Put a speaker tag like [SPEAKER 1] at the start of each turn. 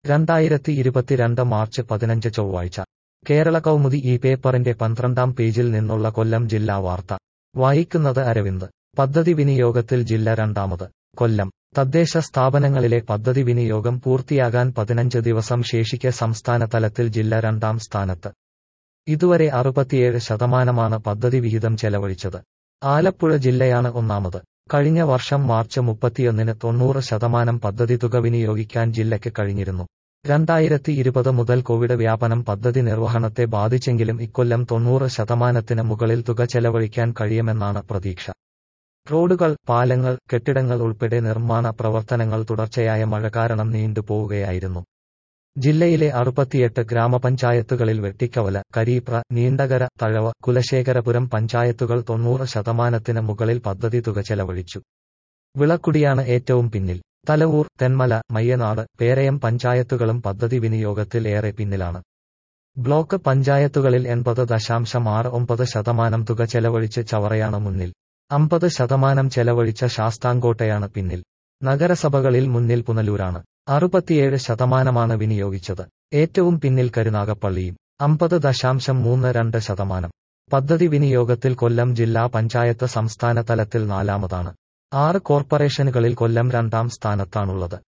[SPEAKER 1] രണ്ടായിരത്തി ഇരുപത്തിരണ്ട് മാർച്ച് പതിനഞ്ച് ചൊവ്വാഴ്ച കേരള കൗമുദി ഈ പേപ്പറിന്റെ പന്ത്രണ്ടാം പേജിൽ നിന്നുള്ള കൊല്ലം ജില്ലാ വാർത്ത വായിക്കുന്നത് അരവിന്ദ് പദ്ധതി വിനിയോഗത്തിൽ ജില്ല രണ്ടാമത് കൊല്ലം തദ്ദേശ സ്ഥാപനങ്ങളിലെ പദ്ധതി വിനിയോഗം പൂർത്തിയാകാൻ പതിനഞ്ച് ദിവസം ശേഷിക്കെ സംസ്ഥാന തലത്തിൽ ജില്ല രണ്ടാം സ്ഥാനത്ത് ഇതുവരെ അറുപത്തിയേഴ് ശതമാനമാണ് പദ്ധതി വിഹിതം ചെലവഴിച്ചത് ആലപ്പുഴ ജില്ലയാണ് ഒന്നാമത് കഴിഞ്ഞ വർഷം മാർച്ച് മുപ്പത്തിയൊന്നിന് തൊണ്ണൂറ് ശതമാനം പദ്ധതി തുക വിനിയോഗിക്കാൻ ജില്ലയ്ക്ക് കഴിഞ്ഞിരുന്നു രണ്ടായിരത്തി ഇരുപത് മുതൽ കോവിഡ് വ്യാപനം പദ്ധതി നിർവഹണത്തെ ബാധിച്ചെങ്കിലും ഇക്കൊല്ലം തൊണ്ണൂറ് ശതമാനത്തിന് മുകളിൽ തുക ചെലവഴിക്കാൻ കഴിയുമെന്നാണ് പ്രതീക്ഷ റോഡുകൾ പാലങ്ങൾ കെട്ടിടങ്ങൾ ഉൾപ്പെടെ നിർമ്മാണ പ്രവർത്തനങ്ങൾ തുടർച്ചയായ മഴ കാരണം നീണ്ടുപോവുകയായിരുന്നു ജില്ലയിലെ അറുപത്തിയെട്ട് ഗ്രാമപഞ്ചായത്തുകളിൽ വെട്ടിക്കവല കരീപ്ര നീണ്ടകര തഴവ കുലശേഖരപുരം പഞ്ചായത്തുകൾ തൊണ്ണൂറ് ശതമാനത്തിന് മുകളിൽ പദ്ധതി തുക ചെലവഴിച്ചു വിളക്കുടിയാണ് ഏറ്റവും പിന്നിൽ തലവൂർ തെന്മല മയ്യനാട് പേരയം പഞ്ചായത്തുകളും പദ്ധതി വിനിയോഗത്തിൽ ഏറെ പിന്നിലാണ് ബ്ലോക്ക് പഞ്ചായത്തുകളിൽ എൺപത് ദശാംശം ആറ് ഒമ്പത് ശതമാനം തുക ചെലവഴിച്ച് ചവറയാണ് മുന്നിൽ അമ്പത് ശതമാനം ചെലവഴിച്ച ശാസ്താംകോട്ടയാണ് പിന്നിൽ നഗരസഭകളിൽ മുന്നിൽ പുനലൂരാണ് അറുപത്തിയേഴ് ശതമാനമാണ് വിനിയോഗിച്ചത് ഏറ്റവും പിന്നിൽ കരുനാഗപ്പള്ളിയും അമ്പത് ദശാംശം മൂന്ന് രണ്ട് ശതമാനം പദ്ധതി വിനിയോഗത്തിൽ കൊല്ലം ജില്ലാ പഞ്ചായത്ത് സംസ്ഥാന തലത്തിൽ നാലാമതാണ് ആറ് കോർപ്പറേഷനുകളിൽ കൊല്ലം രണ്ടാം സ്ഥാനത്താണുള്ളത്